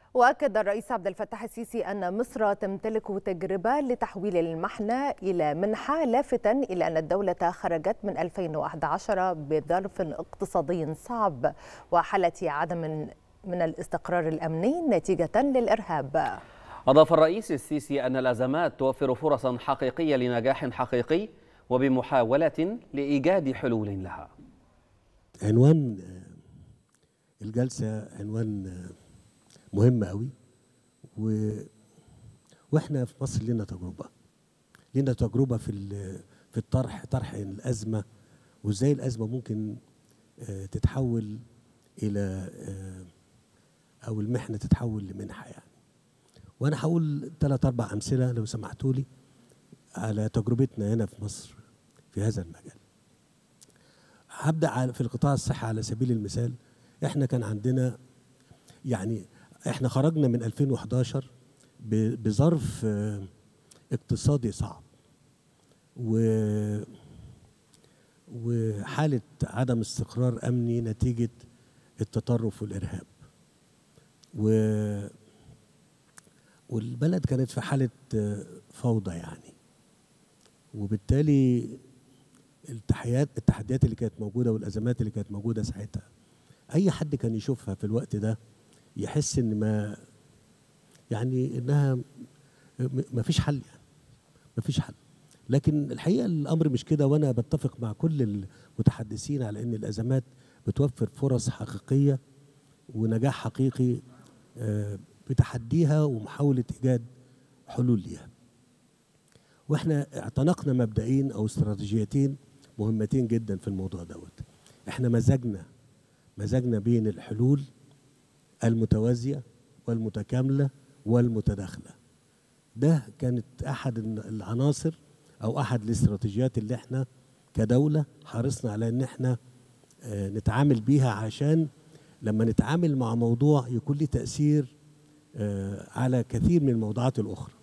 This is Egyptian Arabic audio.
واكد الرئيس عبد الفتاح السيسي ان مصر تمتلك تجربه لتحويل المحنه الى منحه لافتا الى ان الدوله خرجت من 2011 بظرف اقتصادي صعب وحاله عدم من الاستقرار الامني نتيجه للارهاب. اضاف الرئيس السيسي ان الازمات توفر فرصا حقيقيه لنجاح حقيقي وبمحاوله لايجاد حلول لها. عنوان الجلسه عنوان مهم قوي و... واحنا في مصر لنا تجربه لنا تجربه في في الطرح طرح الازمه وازاي الازمه ممكن تتحول الى او المحنه تتحول لمنحه يعني وانا هقول ثلاث اربع امثله لو سمحتوا لي على تجربتنا هنا في مصر في هذا المجال هبدا في القطاع الصحي على سبيل المثال احنا كان عندنا يعني احنا خرجنا من 2011 بظرف اقتصادي صعب و وحالة عدم استقرار أمني نتيجة التطرف والإرهاب و والبلد كانت في حالة فوضى يعني وبالتالي التحيات التحديات اللي كانت موجودة والأزمات اللي كانت موجودة ساعتها أي حد كان يشوفها في الوقت ده يحس ان ما يعني انها ما فيش حل يعني ما فيش حل لكن الحقيقه الامر مش كده وانا بتفق مع كل المتحدثين على ان الازمات بتوفر فرص حقيقيه ونجاح حقيقي بتحديها ومحاوله ايجاد حلول ليها واحنا اعتنقنا مبدئين او استراتيجيتين مهمتين جدا في الموضوع دوت احنا مزجنا مزجنا بين الحلول المتوازية والمتكاملة والمتداخلة ده كانت أحد العناصر أو أحد الاستراتيجيات اللي احنا كدولة حرصنا على إن احنا اه نتعامل بيها عشان لما نتعامل مع موضوع يكون له تأثير اه على كثير من الموضوعات الأخرى